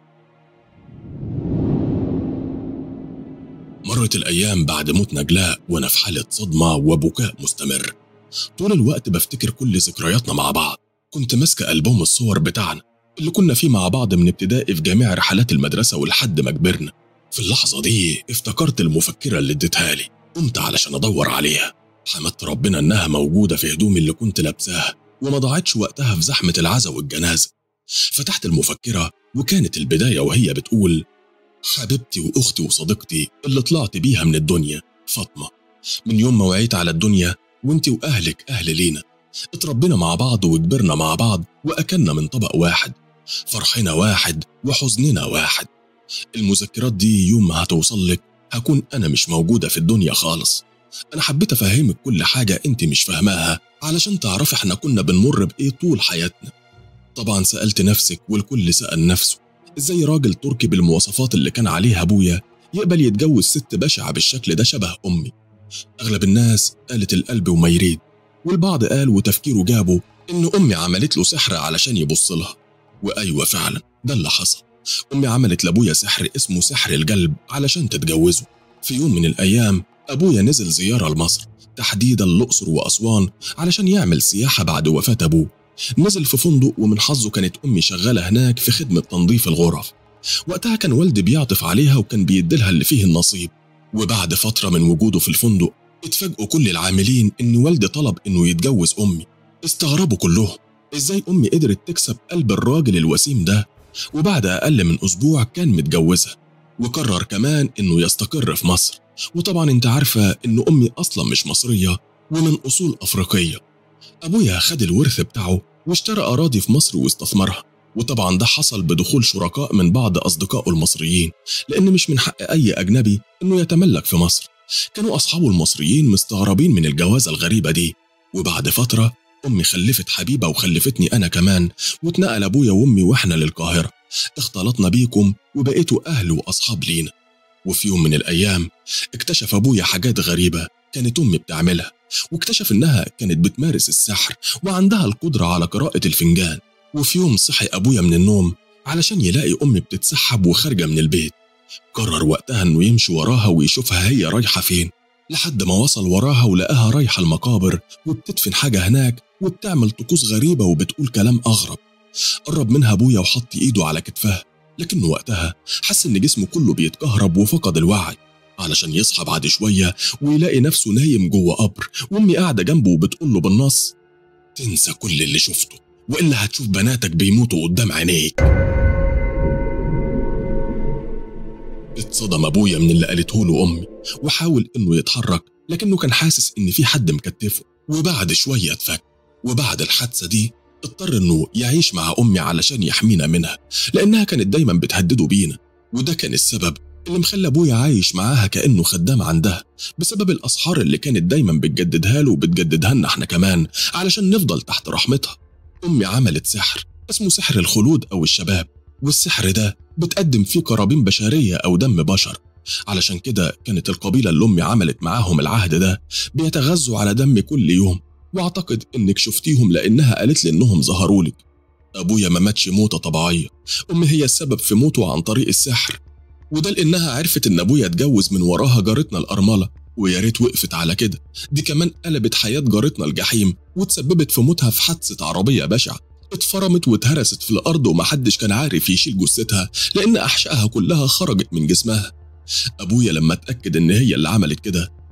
[SPEAKER 1] مرت الايام بعد موت نجلاء وانا في حاله صدمه وبكاء مستمر طول الوقت بفتكر كل ذكرياتنا مع بعض كنت ماسكه البوم الصور بتاعنا اللي كنا فيه مع بعض من ابتدائي في جميع رحلات المدرسه ولحد ما كبرنا في اللحظه دي افتكرت المفكره اللي اديتها لي قمت علشان ادور عليها حمدت ربنا انها موجوده في هدومي اللي كنت لابساها وما ضاعتش وقتها في زحمه العزا والجنازه فتحت المفكره وكانت البدايه وهي بتقول حبيبتي واختي وصديقتي اللي طلعت بيها من الدنيا فاطمه من يوم ما وعيت على الدنيا وانت واهلك اهل لينا اتربينا مع بعض وكبرنا مع بعض واكلنا من طبق واحد فرحنا واحد وحزننا واحد المذكرات دي يوم ما هتوصل لك هكون انا مش موجوده في الدنيا خالص انا حبيت افهمك كل حاجه انت مش فاهماها علشان تعرفي احنا كنا بنمر بايه طول حياتنا طبعا سالت نفسك والكل سال نفسه ازاي راجل تركي بالمواصفات اللي كان عليها ابويا يقبل يتجوز ست بشعه بالشكل ده شبه امي اغلب الناس قالت القلب وما يريد والبعض قال وتفكيره جابه ان امي عملت له سحر علشان يبص لها وايوه فعلا ده اللي حصل امي عملت لابويا سحر اسمه سحر القلب علشان تتجوزه في يوم من الايام ابويا نزل زياره لمصر تحديدا الاقصر واسوان علشان يعمل سياحه بعد وفاه ابوه نزل في فندق ومن حظه كانت امي شغاله هناك في خدمه تنظيف الغرف وقتها كان والدي بيعطف عليها وكان بيديلها اللي فيه النصيب وبعد فتره من وجوده في الفندق اتفاجئوا كل العاملين ان والدي طلب انه يتجوز امي استغربوا كلهم ازاي امي قدرت تكسب قلب الراجل الوسيم ده وبعد اقل من اسبوع كان متجوزها وقرر كمان انه يستقر في مصر وطبعا انت عارفه ان امي اصلا مش مصريه ومن اصول افريقيه ابويا خد الورث بتاعه واشترى اراضي في مصر واستثمرها وطبعا ده حصل بدخول شركاء من بعض اصدقائه المصريين لان مش من حق اي اجنبي انه يتملك في مصر كانوا اصحابه المصريين مستغربين من الجوازه الغريبه دي وبعد فتره امي خلفت حبيبه وخلفتني انا كمان واتنقل ابويا وامي واحنا للقاهره اختلطنا بيكم وبقيتوا اهل واصحاب لينا وفي يوم من الايام اكتشف ابويا حاجات غريبه كانت امي بتعملها واكتشف انها كانت بتمارس السحر وعندها القدره على قراءه الفنجان وفي يوم صحي ابويا من النوم علشان يلاقي امي بتتسحب وخارجه من البيت قرر وقتها انه يمشي وراها ويشوفها هي رايحه فين لحد ما وصل وراها ولقاها رايحه المقابر وبتدفن حاجه هناك وبتعمل طقوس غريبه وبتقول كلام اغرب قرب منها ابويا وحط ايده على كتفها لكنه وقتها حس ان جسمه كله بيتكهرب وفقد الوعي علشان يصحى بعد شويه ويلاقي نفسه نايم جوه قبر وامي قاعده جنبه وبتقول له بالنص تنسى كل اللي شفته والا هتشوف بناتك بيموتوا قدام عينيك اتصدم ابويا من اللي قالته له امي وحاول انه يتحرك لكنه كان حاسس ان في حد مكتفه وبعد شويه اتفك وبعد الحادثه دي اضطر انه يعيش مع امي علشان يحمينا منها لانها كانت دايما بتهدده بينا وده كان السبب اللي مخلى ابويا عايش معاها كانه خدام عندها بسبب الاسحار اللي كانت دايما بتجددها له وبتجددها لنا احنا كمان علشان نفضل تحت رحمتها امي عملت سحر اسمه سحر الخلود او الشباب والسحر ده بتقدم فيه قرابين بشريه او دم بشر علشان كده كانت القبيله اللي امي عملت معاهم العهد ده بيتغذوا على دم كل يوم واعتقد انك شفتيهم لانها قالت لي انهم ظهروا لك ابويا ما ماتش موته طبيعيه امي هي السبب في موته عن طريق السحر وده لانها عرفت ان ابويا اتجوز من وراها جارتنا الارمله ويا ريت وقفت على كده دي كمان قلبت حياه جارتنا الجحيم وتسببت في موتها في حادثه عربيه بشعه اتفرمت واتهرست في الارض ومحدش كان عارف يشيل جثتها لان احشائها كلها خرجت من جسمها ابويا لما اتاكد ان هي اللي عملت كده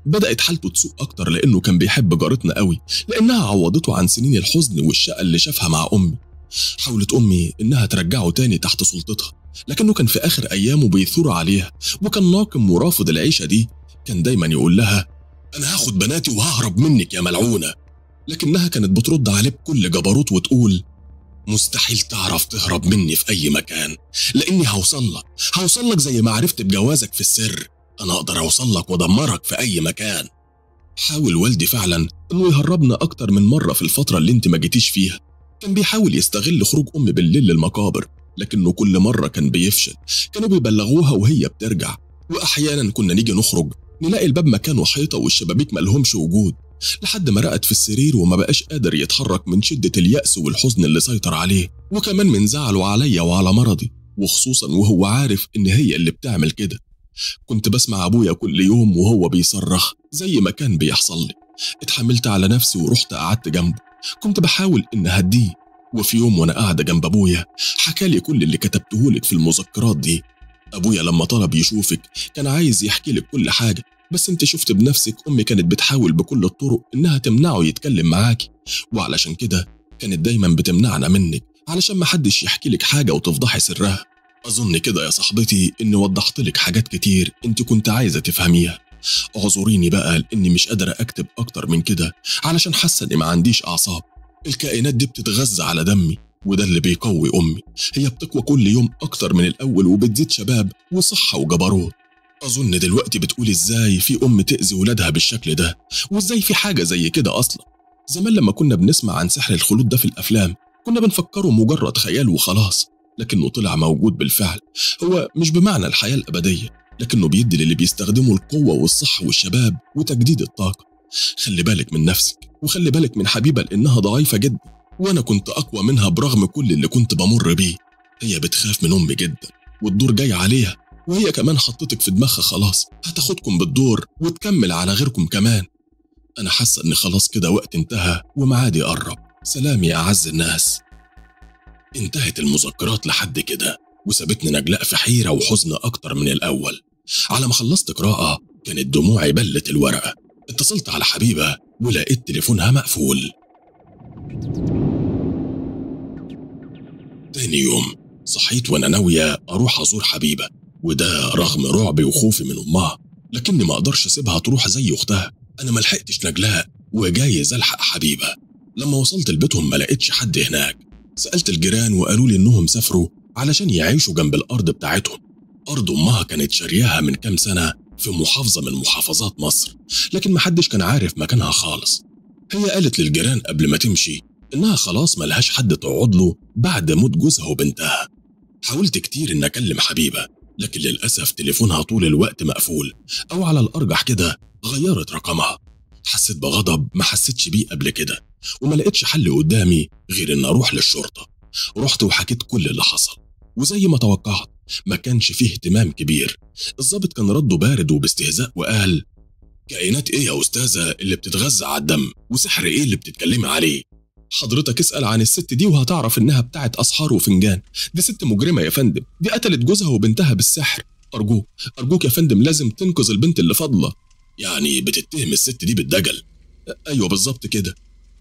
[SPEAKER 1] بدأت حالته تسوء أكتر لأنه كان بيحب جارتنا قوي لأنها عوضته عن سنين الحزن والشقة اللي شافها مع أمي حاولت أمي إنها ترجعه تاني تحت سلطتها لكنه كان في آخر أيامه بيثور عليها وكان ناقم ورافض العيشة دي كان دايما يقول لها أنا هاخد بناتي وههرب منك يا ملعونة لكنها كانت بترد عليه بكل جبروت وتقول مستحيل تعرف تهرب مني في أي مكان لأني هوصل لك هوصل لك زي ما عرفت بجوازك في السر أنا أقدر أوصل لك وأدمرك في أي مكان حاول والدي فعلا إنه يهربنا أكتر من مرة في الفترة اللي أنت ما جيتيش فيها كان بيحاول يستغل خروج أمي بالليل للمقابر لكنه كل مرة كان بيفشل كانوا بيبلغوها وهي بترجع وأحيانا كنا نيجي نخرج نلاقي الباب مكانه حيطة والشبابيك ملهمش وجود لحد ما رقد في السرير وما بقاش قادر يتحرك من شدة اليأس والحزن اللي سيطر عليه وكمان من زعله عليا وعلى مرضي وخصوصا وهو عارف إن هي اللي بتعمل كده كنت بسمع أبويا كل يوم وهو بيصرخ زي ما كان بيحصل لي اتحملت على نفسي ورحت قعدت جنبه كنت بحاول إن أهديه وفي يوم وأنا قاعدة جنب أبويا حكالي كل اللي كتبتهولك في المذكرات دي أبويا لما طلب يشوفك كان عايز يحكي لك كل حاجة بس انت شفت بنفسك امي كانت بتحاول بكل الطرق انها تمنعه يتكلم معاكي وعلشان كده كانت دايما بتمنعنا منك علشان محدش يحكي لك حاجه وتفضحي سرها اظن كده يا صاحبتي اني وضحت لك حاجات كتير انت كنت عايزه تفهميها اعذريني بقى لاني مش قادره اكتب اكتر من كده علشان حاسه اني ما عنديش اعصاب الكائنات دي بتتغذى على دمي وده اللي بيقوي امي هي بتقوى كل يوم اكتر من الاول وبتزيد شباب وصحه وجبروت أظن دلوقتي بتقول إزاي في أم تأذي ولادها بالشكل ده وإزاي في حاجة زي كده أصلا زمان لما كنا بنسمع عن سحر الخلود ده في الأفلام كنا بنفكره مجرد خيال وخلاص لكنه طلع موجود بالفعل هو مش بمعنى الحياة الأبدية لكنه بيدي للي بيستخدموا القوة والصحة والشباب وتجديد الطاقة خلي بالك من نفسك وخلي بالك من حبيبة لأنها ضعيفة جدا وأنا كنت أقوى منها برغم كل اللي كنت بمر بيه هي بتخاف من أمي جدا والدور جاي عليها وهي كمان حطتك في دماغها خلاص هتاخدكم بالدور وتكمل على غيركم كمان أنا حاسة إن خلاص كده وقت انتهى ومعادي قرب سلام يا أعز الناس انتهت المذكرات لحد كده وسابتني نجلاء في حيرة وحزن أكتر من الأول على ما خلصت قراءة كانت دموعي بلت الورقة اتصلت على حبيبة ولقيت تليفونها مقفول تاني يوم صحيت وانا ناوية اروح ازور حبيبة وده رغم رعبي وخوفي من امها لكني ما اقدرش اسيبها تروح زي اختها انا ما لحقتش نجلاء وجايز الحق حبيبه لما وصلت لبيتهم ما لقيتش حد هناك سالت الجيران وقالوا لي انهم سافروا علشان يعيشوا جنب الارض بتاعتهم ارض امها كانت شارياها من كام سنه في محافظه من محافظات مصر لكن محدش كان عارف مكانها خالص هي قالت للجيران قبل ما تمشي انها خلاص ملهاش حد تقعد له بعد موت جوزها وبنتها حاولت كتير ان اكلم حبيبه لكن للأسف تليفونها طول الوقت مقفول أو على الأرجح كده غيرت رقمها حسيت بغضب ما حسيتش بيه قبل كده وما لقيتش حل قدامي غير إن أروح للشرطة رحت وحكيت كل اللي حصل وزي ما توقعت ما كانش فيه اهتمام كبير الضابط كان رده بارد وباستهزاء وقال كائنات ايه يا استاذه اللي بتتغذى على الدم وسحر ايه اللي بتتكلمي عليه حضرتك اسأل عن الست دي وهتعرف إنها بتاعت أسحار وفنجان دي ست مجرمة يا فندم دي قتلت جوزها وبنتها بالسحر أرجوك أرجوك يا فندم لازم تنقذ البنت اللي فاضلة يعني بتتهم الست دي بالدجل أيوة بالظبط كده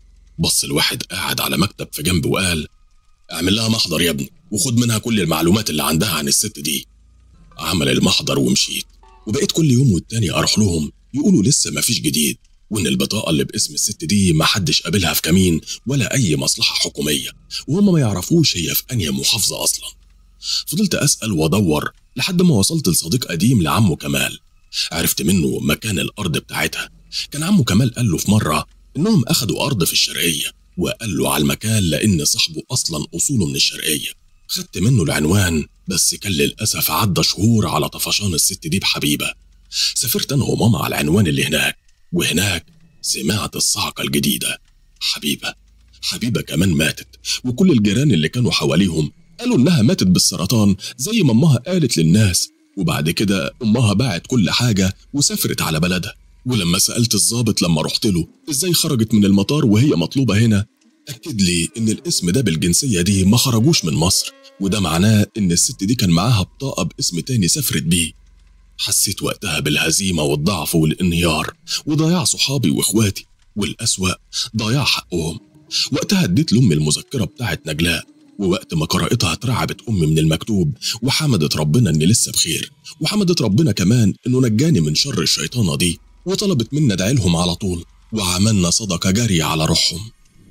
[SPEAKER 1] بص الواحد قاعد على مكتب في جنب وقال اعمل لها محضر يا ابني وخد منها كل المعلومات اللي عندها عن الست دي عمل المحضر ومشيت وبقيت كل يوم والتاني أروح لهم يقولوا لسه مفيش جديد وإن البطاقة اللي باسم الست دي محدش قابلها في كمين ولا أي مصلحة حكومية وهم ما يعرفوش هي في أنهي محافظة أصلا فضلت أسأل وأدور لحد ما وصلت لصديق قديم لعمه كمال عرفت منه مكان الأرض بتاعتها كان عمه كمال قال له في مرة إنهم أخدوا أرض في الشرقية وقال له على المكان لأن صاحبه أصلا أصوله من الشرقية خدت منه العنوان بس كان للأسف عدى شهور على طفشان الست دي بحبيبة سافرت أنا وماما على العنوان اللي هناك وهناك سمعت الصعقة الجديدة حبيبة حبيبة كمان ماتت وكل الجيران اللي كانوا حواليهم قالوا إنها ماتت بالسرطان زي ما أمها قالت للناس وبعد كده أمها باعت كل حاجة وسافرت على بلدها ولما سألت الضابط لما رحت له إزاي خرجت من المطار وهي مطلوبة هنا أكد لي إن الاسم ده بالجنسية دي ما خرجوش من مصر وده معناه إن الست دي كان معاها بطاقة باسم تاني سافرت بيه حسيت وقتها بالهزيمة والضعف والانهيار وضياع صحابي واخواتي والأسوأ ضياع حقهم وقتها اديت لأمي المذكرة بتاعت نجلاء ووقت ما قرأتها اترعبت أمي من المكتوب وحمدت ربنا إني لسه بخير وحمدت ربنا كمان إنه نجاني من شر الشيطانة دي وطلبت منا ادعي لهم على طول وعملنا صدقة جارية على روحهم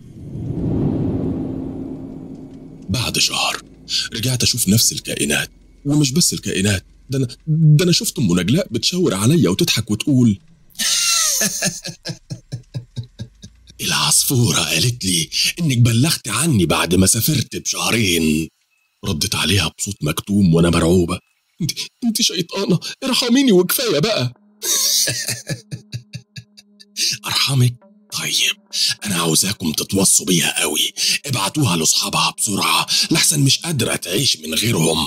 [SPEAKER 1] بعد شهر رجعت أشوف نفس الكائنات ومش بس الكائنات ده أنا ده أنا شفت أم نجلاء بتشاور عليا وتضحك وتقول العصفورة قالت لي إنك بلغت عني بعد ما سافرت بشهرين ردت عليها بصوت مكتوم وأنا مرعوبة انت انت شيطانة ارحميني وكفاية بقى أرحمك طيب أنا عاوزاكم تتوصوا بيها قوي ابعتوها لأصحابها بسرعة لحسن مش قادرة تعيش من غيرهم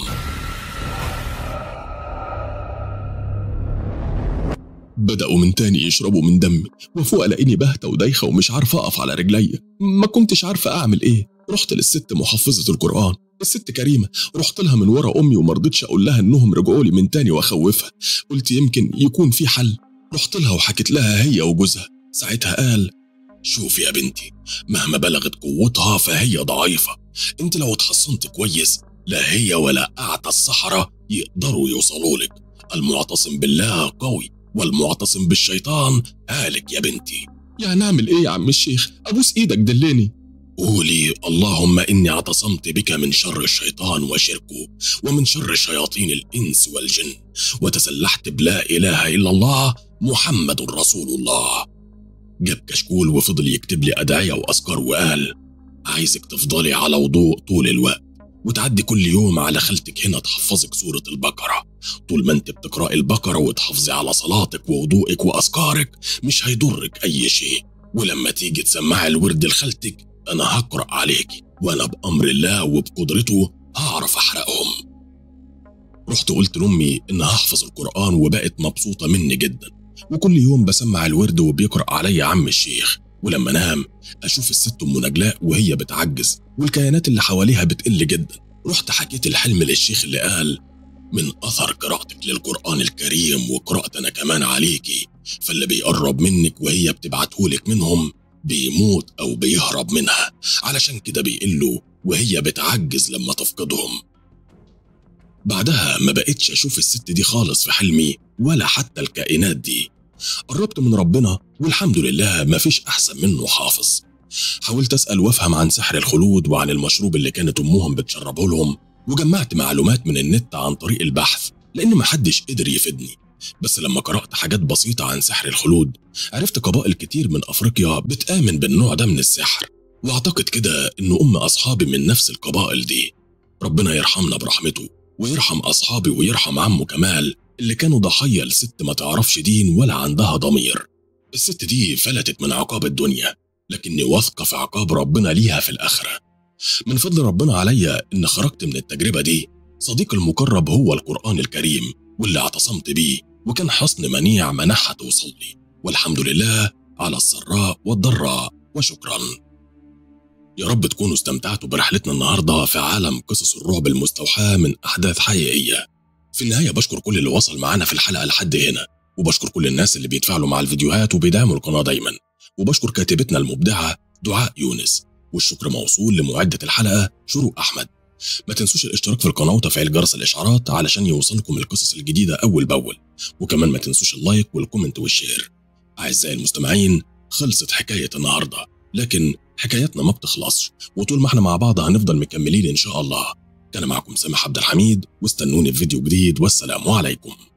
[SPEAKER 1] بدأوا من تاني يشربوا من دمي وفوق ألاقيني باهتة ودايخة ومش عارفة أقف على رجليا ما كنتش عارفة أعمل إيه رحت للست محفظة القرآن الست كريمة رحت لها من ورا أمي ومرضتش أقول لها إنهم رجعوا لي من تاني وأخوفها قلت يمكن يكون في حل رحت لها وحكيت لها هي وجوزها ساعتها قال شوفي يا بنتي مهما بلغت قوتها فهي ضعيفة انت لو اتحصنت كويس لا هي ولا أعتى السحرة يقدروا يوصلوا لك المعتصم بالله قوي والمعتصم بالشيطان هالك يا بنتي يعني أعمل إيه يا عم الشيخ أبوس إيدك دلني قولي اللهم إني اعتصمت بك من شر الشيطان وشركه ومن شر شياطين الإنس والجن وتسلحت بلا إله إلا الله محمد رسول الله جاب كشكول وفضل يكتب لي أدعية وأذكار وقال عايزك تفضلي على وضوء طول الوقت وتعدي كل يوم على خالتك هنا تحفظك سورة البقرة طول ما انت بتقرأي البقرة وتحافظي على صلاتك ووضوءك وأذكارك مش هيضرك أي شيء ولما تيجي تسمعي الورد لخالتك أنا هقرأ عليكي وأنا بأمر الله وبقدرته هعرف أحرقهم رحت قلت لأمي إن هحفظ القرآن وبقت مبسوطة مني جدا وكل يوم بسمع الورد وبيقرأ عليا عم الشيخ ولما نام أشوف الست أم نجلاء وهي بتعجز والكيانات اللي حواليها بتقل جدا رحت حكيت الحلم للشيخ اللي قال من أثر قراءتك للقرآن الكريم وقراءة أنا كمان عليكي فاللي بيقرب منك وهي بتبعتهولك منهم بيموت أو بيهرب منها علشان كده بيقلوا وهي بتعجز لما تفقدهم بعدها ما بقتش أشوف الست دي خالص في حلمي ولا حتى الكائنات دي قربت من ربنا والحمد لله ما فيش أحسن منه حافظ حاولت أسأل وأفهم عن سحر الخلود وعن المشروب اللي كانت أمهم بتشربه لهم وجمعت معلومات من النت عن طريق البحث لأن محدش قدر يفيدني بس لما قرأت حاجات بسيطة عن سحر الخلود عرفت قبائل كتير من أفريقيا بتآمن بالنوع ده من السحر وأعتقد كده إن أم أصحابي من نفس القبائل دي ربنا يرحمنا برحمته ويرحم أصحابي ويرحم عمه كمال اللي كانوا ضحية لست ما تعرفش دين ولا عندها ضمير الست دي فلتت من عقاب الدنيا لكني واثقة في عقاب ربنا ليها في الآخرة من فضل ربنا عليا إن خرجت من التجربة دي صديقي المقرب هو القرآن الكريم واللي اعتصمت بيه وكان حصن منيع منحة توصل لي والحمد لله على السراء والضراء وشكرا يا رب تكونوا استمتعتوا برحلتنا النهاردة في عالم قصص الرعب المستوحاة من أحداث حقيقية في النهاية بشكر كل اللي وصل معانا في الحلقة لحد هنا وبشكر كل الناس اللي بيتفاعلوا مع الفيديوهات وبيدعموا القناة دايما وبشكر كاتبتنا المبدعة دعاء يونس والشكر موصول لمعدة الحلقة شروق أحمد ما تنسوش الاشتراك في القناة وتفعيل جرس الإشعارات علشان يوصلكم القصص الجديدة أول بأول وكمان ما تنسوش اللايك والكومنت والشير أعزائي المستمعين خلصت حكاية النهاردة لكن حكاياتنا ما بتخلصش وطول ما احنا مع بعض هنفضل مكملين إن شاء الله كان معكم سامح عبد الحميد واستنوني في فيديو جديد والسلام عليكم